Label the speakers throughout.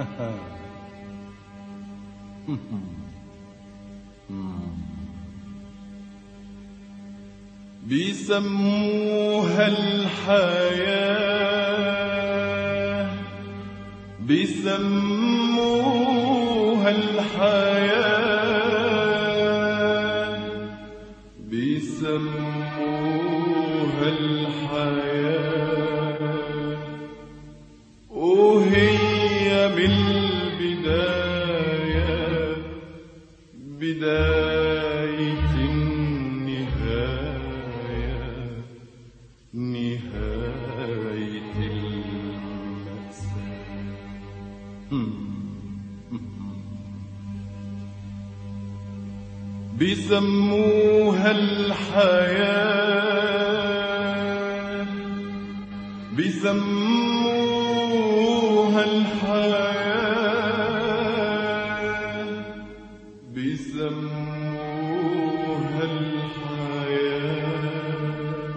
Speaker 1: بيسموها الحياة بيسموها الحياة بيسموها الحياة وهي من البداية بداية النهاية نهاية المأساة بيسموها الحياة بيسموها الحياة بيسموها الحياة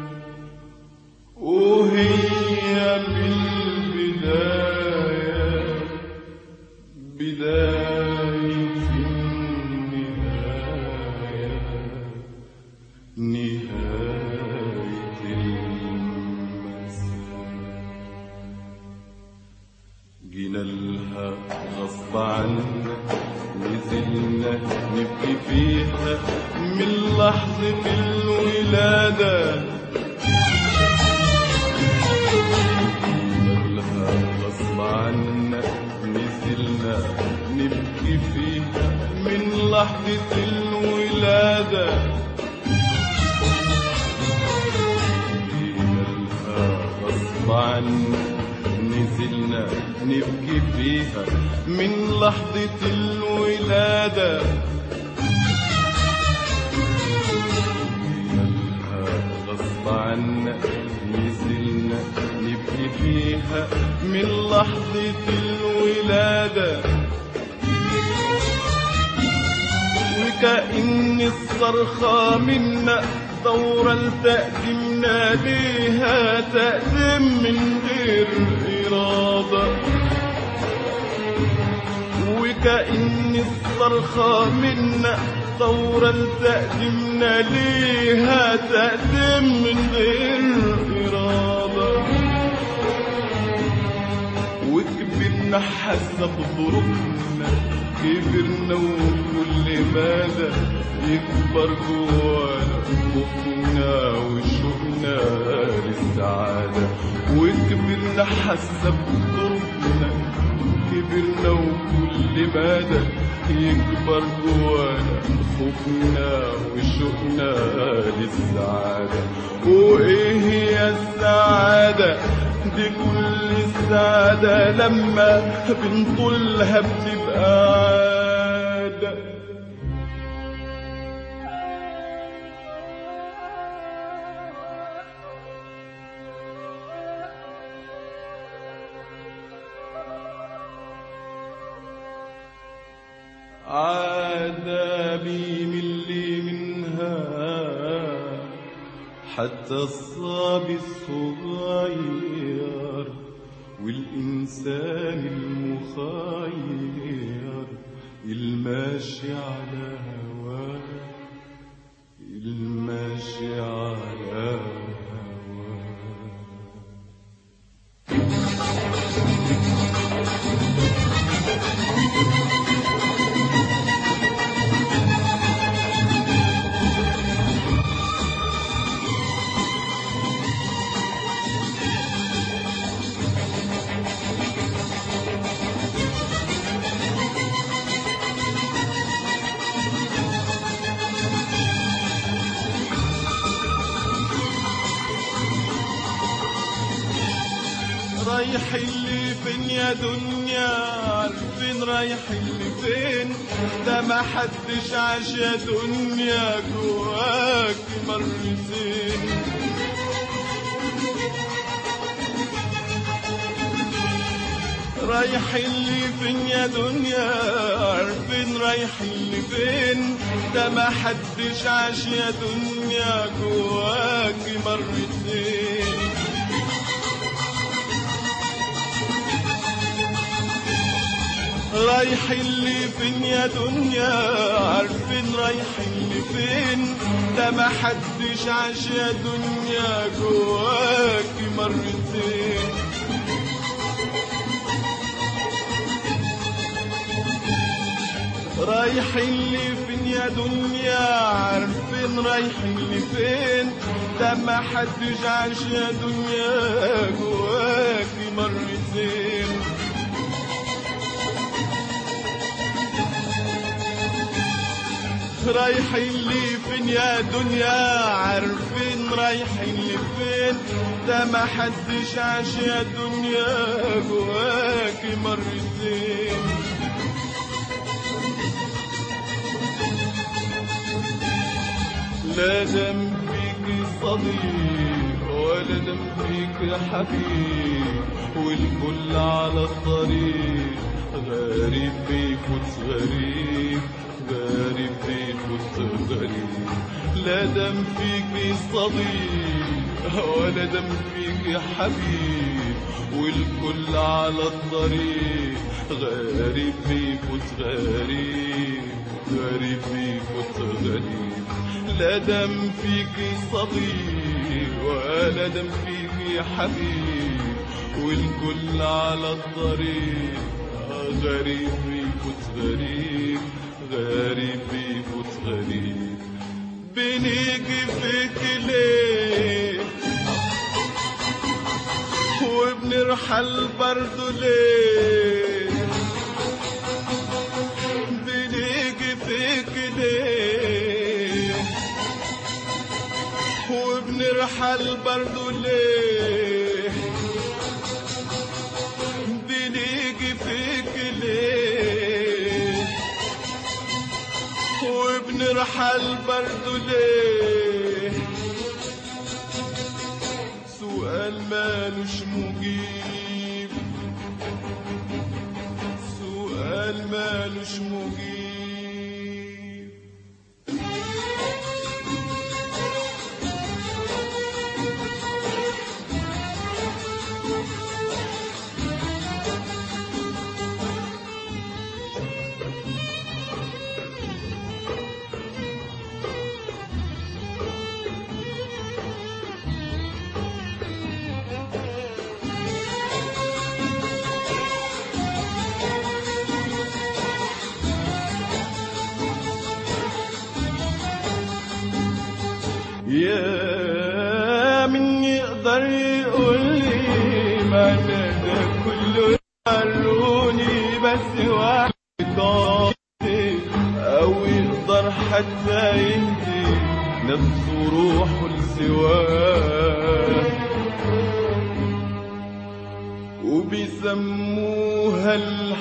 Speaker 1: وهي بالبداية بداية النهاية نهاية المساء جينا لها غصب عنا نزلنا نبكي فيها من لحظة الولادة لها غصب عنا نزلنا نبكي فيها من لحظة الولادة لها غصب عنا نزلنا نبكي فيها من لحظة الولادة لها غصب عنا نزلنا نبكي فيها من لحظة الولادة وكأن الصرخة منا دورا تقدمنا ليها تقدم من غير إرادة وكأن الصرخة منا دورا تقدمنا ليها تقدم من غير إرادة وكبرنا حسب ظروفنا كبرنا وكل مدى يكبر جوانا خوفنا وشوقنا للسعادة وكبرنا حسب ظروفنا كبرنا وكل مدى يكبر جوانا خوفنا وشوقنا للسعادة وإيه هي السعادة دي كل السعادة لما بنطولها بتبقى عادة عادة بيملي منها حتى الصبي الصغير والإنسان المخير الماشي على هواه الماشي على هواه رايح اللي فين يا دنيا عارفين رايح اللي فين ده ما حدش عاش يا دنيا جواك مرتين رايح اللي فين يا دنيا عارفين رايح اللي فين ده ما حدش عاش يا دنيا جواك مرتين رايحين لي فين يا دنيا عارفين رايحين لي فين ده ما حدش عاش يا دنيا جواكي مرتين رايحين لي فين يا دنيا عارفين رايحين لي فين ده ما حدش عاش يا دنيا جواكي مرتين رايحين لي فين يا دنيا عارفين رايحين لي فين ده ما حدش عاش يا دنيا جواكي مرتين لا دم فيك صديق ولا دم فيك حبيب والكل على الطريق غريب بيفوت غريب غريب بيفوت غريب لا دم فيك صديق ولا دم فيك حبيب والكل على الطريق غريب بيفوت غريب غريب بيفوت غريب لا دم فيك صديق ولا دم فيك حبيب والكل على الطريق غريب بيفوت غريب غريب بيفوت غريب بنيجي فيك ليه وبنرحل برضو ليه بنيجي فيك ليه وبنرحل برضو ليه بنيجي فيك ليه وبنرحل برضو ليه سؤال مالوش مجيب سؤال مالوش مجيب يا من يقدر يقول لي معنى ده كله وروني بس واحد ضاعتي او يقدر حتى يهدي نفسه روحه لسواه وبيسموها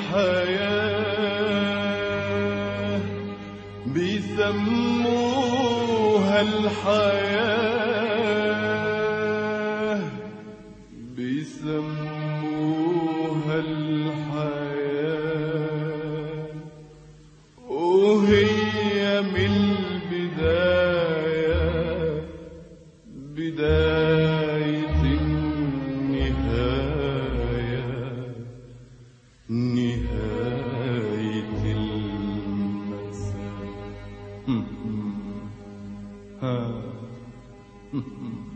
Speaker 1: الحياة بيسموها الحياة بيسموها الحياة وهي من البداية بداية النهاية نهاية المساء ها